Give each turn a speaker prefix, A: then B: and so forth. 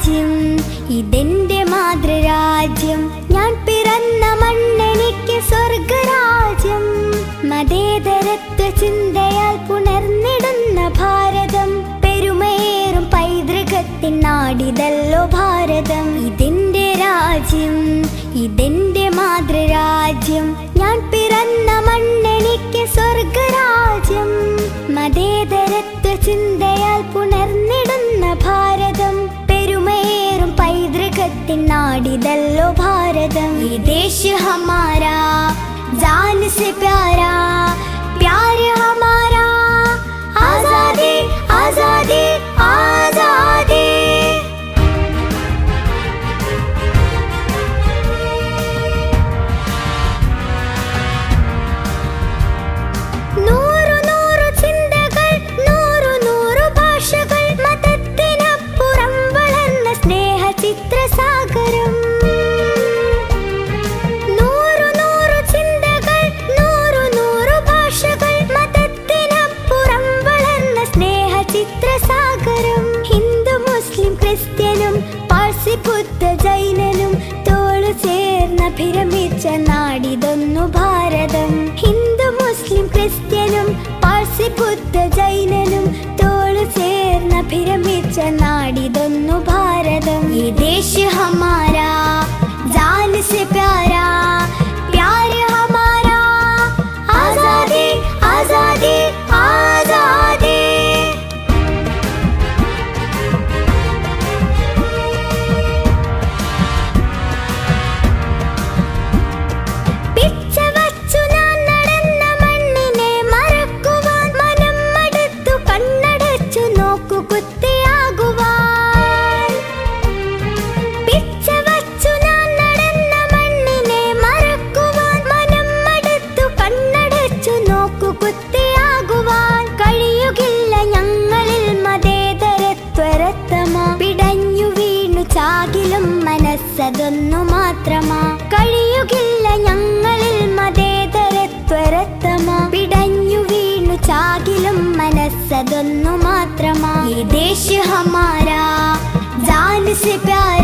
A: രാജ്യം ഇതെന്റെ മാതൃരാജ്യം ഞാൻ പിറന്ന മണ്ണെനിക്ക് സ്വർഗരാജ്യം മതേതരത്വ ചിന്തയാൽ പുണർന്നിടുന്ന ഭാരതം പെരുമേറും പൈതൃകത്തിൻ നാടിതല്ലോ ഭാരതം ഇതെന്റെ രാജ്യം ഇതെന്റെ മാതൃരാജ്യം ഞാൻ പിറന്ന മണ്ണെനിക്ക് സ്വർഗരാജ്യം മതേതരത്വ ചിന്തയാൽ പുണർന്നിടുന്ന ഭാരതം പെരുമേറും പൈതൃകത്തിൻ നാടിതല്ലോ ഭാരതം ഈ ദേശ് ഹമാരാ जान से प्यारा प्यार हमारा आजादी आजादी आजादी നൂറു നൂറു ചിന്തകൾ നൂറു നൂറു ഭാഷകൾ മതത്തിനപ്പുറം വളർന്ന സ്നേഹ ചിത്രസാഗരം നൂറു നൂറു ചിന്തകൾ നൂറു നൂറു ഭാഷകൾ മതത്തിനപ്പുറം വളർന്ന സ്നേഹ ചിത്രസാഗരം ഹിന്ദു മുസ്ലിം ക്രിസ്ത്യനും പാഴ്സി ബുദ്ധ ജൈനനും തോളു ചേർന്ന ഭിരമിച്ച നാടിതൊന്നു ഭാരതം ഹിന്ദു മുസ്ലിം ക്രിസ്ത്യനും പാഴ്സി ബുദ്ധ ജൈനനും തോളു ചേർന്ന ഭിരമിച്ച നാടിതൊന്നു ഭാരതം ഈ ദേശ് ഹമാരാ जान से प्यारा प्यार हमारा आजादी आजादी आजादी പിച്ച വച്ചു ഞാൻ നടന്ന മണ്ണിനെ മറക്കുവാൻ മനം മടുത്തു കണ്ണടച്ചു നോക്കു കുത്തിയാകുവാൻ പിച്ച വച്ചു ഞാൻ നടന്ന മണ്ണിനെ മറക്കുവാൻ മനം മടുത്തു കണ്ണടച്ചു നോക്കു കുത്തിയാകുവാൻ കഴിയുകില്ല ഞങ്ങളിൽ മതേതരത്വരത്തമാ പിടഞ്ഞു വീണു ചാകിലും മനസ്സതൊന്നു മാത്രമാ കഴിയുകില്ല ഞങ്ങളിൽ മതേതരത്വരത്തമാ പിടഞ്ഞു വീണു ചാകിലും മനസ്സതൊന്നു മാത്രമാ ഈ ദേശ് ഹമാരാ जान से प्यारा